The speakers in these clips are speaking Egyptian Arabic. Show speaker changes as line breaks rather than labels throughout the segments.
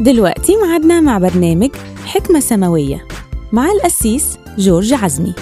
دلوقتي معادنا مع برنامج حكمة سماوية مع القسيس جورج عزمي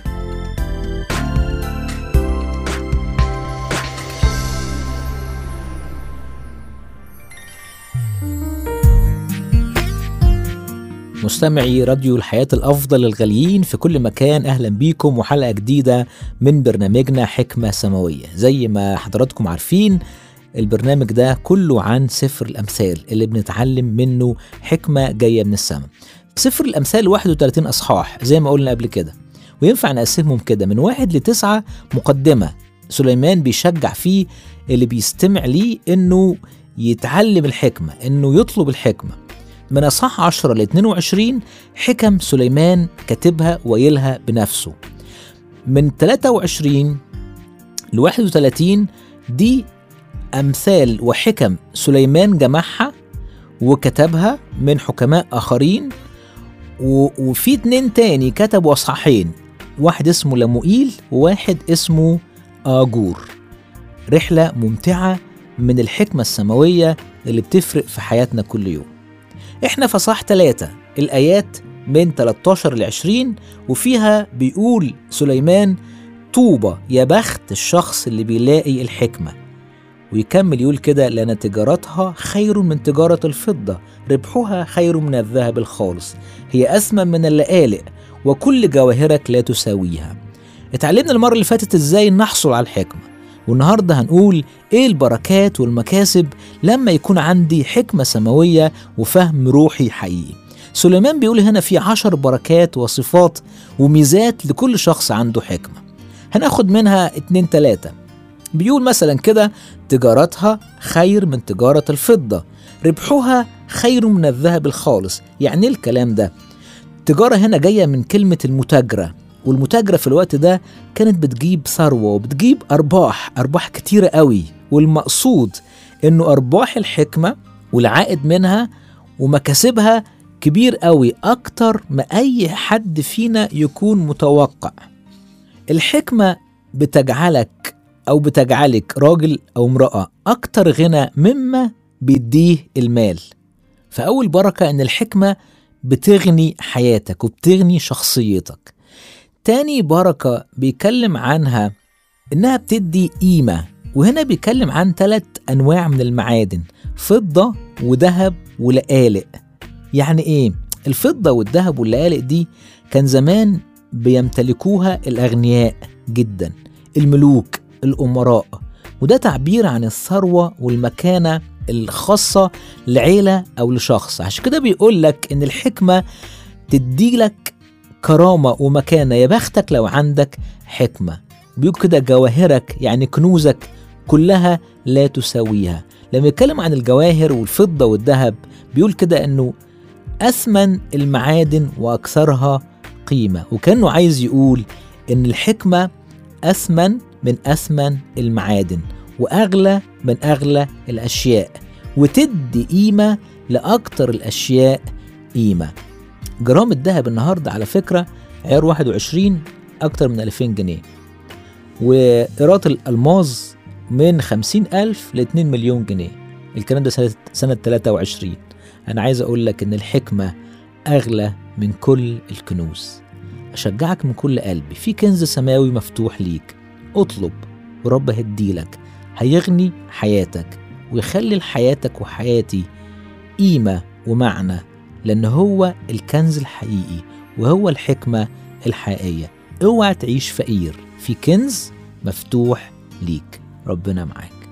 مستمعي راديو الحياة الأفضل الغاليين في كل مكان أهلا بيكم وحلقة جديدة من برنامجنا حكمة سماوية زي ما حضراتكم عارفين البرنامج ده كله عن سفر الأمثال اللي بنتعلم منه حكمة جاية من السماء سفر الأمثال 31 أصحاح زي ما قلنا قبل كده وينفع نقسمهم كده من واحد لتسعة مقدمة سليمان بيشجع فيه اللي بيستمع ليه إنه يتعلم الحكمة إنه يطلب الحكمة من أصحاح 10 ل 22 حكم سليمان كاتبها ويلها بنفسه من 23 ل 31 دي أمثال وحكم سليمان جمعها وكتبها من حكماء آخرين و... وفي اتنين تاني كتبوا أصحاحين واحد اسمه لموئيل وواحد اسمه آجور رحلة ممتعة من الحكمة السماوية اللي بتفرق في حياتنا كل يوم احنا في صح ثلاثة الآيات من 13 ل 20 وفيها بيقول سليمان طوبى يا بخت الشخص اللي بيلاقي الحكمة ويكمل يقول كده لأن تجارتها خير من تجارة الفضة ربحها خير من الذهب الخالص هي أثمن من اللآلئ وكل جواهرك لا تساويها اتعلمنا المرة اللي فاتت ازاي نحصل على الحكمة والنهاردة هنقول ايه البركات والمكاسب لما يكون عندي حكمة سماوية وفهم روحي حقيقي سليمان بيقول هنا في عشر بركات وصفات وميزات لكل شخص عنده حكمة هناخد منها اتنين تلاتة بيقول مثلا كده تجارتها خير من تجارة الفضة ربحها خير من الذهب الخالص يعني ايه الكلام ده تجارة هنا جاية من كلمة المتاجرة والمتاجرة في الوقت ده كانت بتجيب ثروة وبتجيب أرباح أرباح كتيرة قوي والمقصود إنه أرباح الحكمة والعائد منها ومكاسبها كبير قوي أكتر ما أي حد فينا يكون متوقع الحكمة بتجعلك أو بتجعلك راجل أو امرأة أكتر غنى مما بيديه المال فأول بركة إن الحكمة بتغني حياتك وبتغني شخصيتك تاني بركة بيتكلم عنها إنها بتدي قيمة وهنا بيتكلم عن ثلاث أنواع من المعادن فضة وذهب ولآلئ يعني إيه؟ الفضة والذهب واللآلئ دي كان زمان بيمتلكوها الأغنياء جدا الملوك الأمراء وده تعبير عن الثروة والمكانة الخاصة لعيلة أو لشخص عشان كده بيقول لك إن الحكمة تديلك كرامة ومكانة يا بختك لو عندك حكمة بيقول كده جواهرك يعني كنوزك كلها لا تساويها لما يتكلم عن الجواهر والفضة والذهب بيقول كده انه أثمن المعادن وأكثرها قيمة وكأنه عايز يقول إن الحكمة أثمن من أثمن المعادن وأغلى من أغلى الأشياء وتدي قيمة لأكتر الأشياء قيمة جرام الذهب النهاردة على فكرة عيار 21 أكتر من 2000 جنيه وإيراد الألماظ من 50 ألف ل 2 مليون جنيه الكلام ده سنة, سنة 23 أنا عايز أقول لك إن الحكمة أغلى من كل الكنوز أشجعك من كل قلبي في كنز سماوي مفتوح ليك اطلب ورب هيديلك هيغني حياتك ويخلي لحياتك وحياتي قيمة ومعنى لأن هو الكنز الحقيقي وهو الحكمة الحقيقية اوعى تعيش فقير في كنز مفتوح ليك ربنا معاك